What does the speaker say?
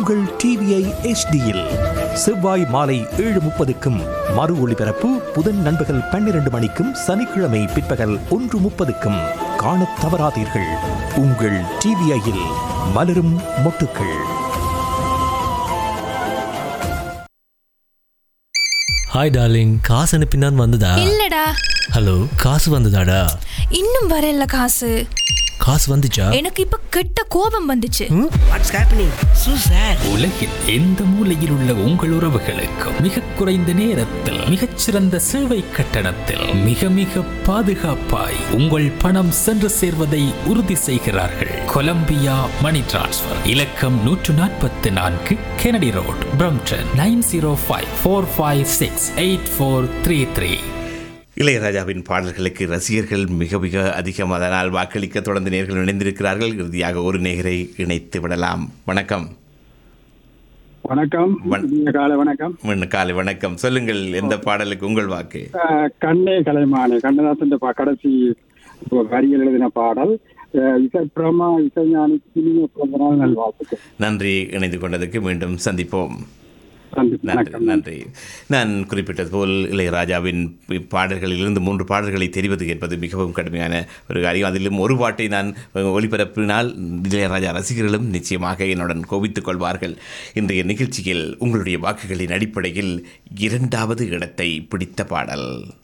உங்கள் டிவிஐ எச்டியில் செவ்வாய் மாலை ஏழு முப்பதுக்கும் மறு ஒளிபரப்பு புதன் நண்பகல் பன்னிரண்டு மணிக்கும் சனிக்கிழமை பிற்பகல் ஒன்று முப்பதுக்கும் காணத் தவறாதீர்கள் உங்கள் டிவிஐயில் மலரும் மொட்டுக்கள் ஹாய் டார்லிங் காசு அனுப்பினான் வந்ததா இல்லடா ஹலோ காசு வந்ததாடா இன்னும் வரல காசு காசு வந்துச்சா எனக்கு இப்ப கெட்ட கோபம் வந்துச்சு வாட்ஸ் ஹேப்பனிங் சூ சார் உலகில் எந்த மூலையில் உள்ள உங்கள் உறவுகளுக்கு மிக குறைந்த நேரத்தில் மிகச்சிறந்த சேவை கட்டணத்தில் மிக மிக பாதுகாப்பாய் உங்கள் பணம் சென்று சேர்வதை உறுதி செய்கிறார்கள் கொலம்பியா மணி டிரான்ஸ்ஃபர் இலக்கம் நூற்று நாற்பத்தி நான்கு Kennedy road Brampton nine zero five four five six eight four three three இளையராஜாவின் பாடல்களுக்கு ரசிகர்கள் மிக மிக அதிகம் அதனால் வாக்களிக்க தொடர்ந்து நேர்கள் இணைந்திருக்கிறார்கள் இறுதியாக ஒரு நேயரை இணைத்து விடலாம் வணக்கம் வணக்கம் வண- இனிய காலை வணக்கம் முன்ன காலை வணக்கம் சொல்லுங்கள் எந்த பாடலுக்கு உங்கள் வாக்கு அஹ், கண்ணே கலைமானே கண்ணதாசன் பா- கடைசி வரியில் எழுதின பாடல் அஹ், இசை பிரமா இசைஞானி இனிய பிறந்த நாள் நல்வாழ்த்துக்கள் நன்றி இணைந்து கொண்டதற்கு மீண்டும் சந்திப்போம் நன்றி நன்றி வணக்கம் நன்றி நான் குறிப்பிட்டது போல் இளையராஜாவின் பாடல்களிலிருந்து மூன்று பாடல்களை தெரிவது என்பது மிகவும் கடுமையான ஒரு காரியம் அதிலும் ஒரு பாட்டை நான் ஒளிபரப்பினால் இளையராஜா ரசிகர்களும் நிச்சயமாக என்னுடன் கோபித்துக் கொள்வார்கள் இன்றைய நிகழ்ச்சியில் உங்களுடைய வாக்குகளின் அடிப்படையில் இரண்டாவது இடத்தை பிடித்த பாடல்